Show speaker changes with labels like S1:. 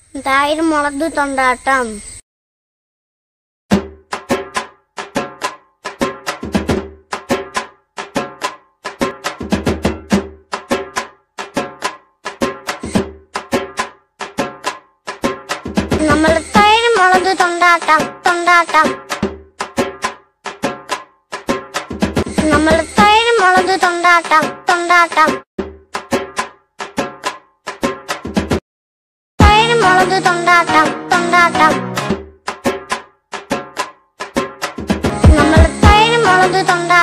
S1: തൈര് മുളക് തൊണ്ടാട്ടം നമ്മൾ തൈര് മുളക് തൊണ്ടാട്ടം തൊണ്ടാട്ടം നമ്മൾ തൈര് മുളക് തൊണ്ടാട്ടം തൊണ്ടാട്ടം തൈര് മുളക് തൊണ്ടാട്ടം തൊണ്ടാട്ടം നമ്മൾ തൈര് മുളക് തൊണ്ടാട്ടം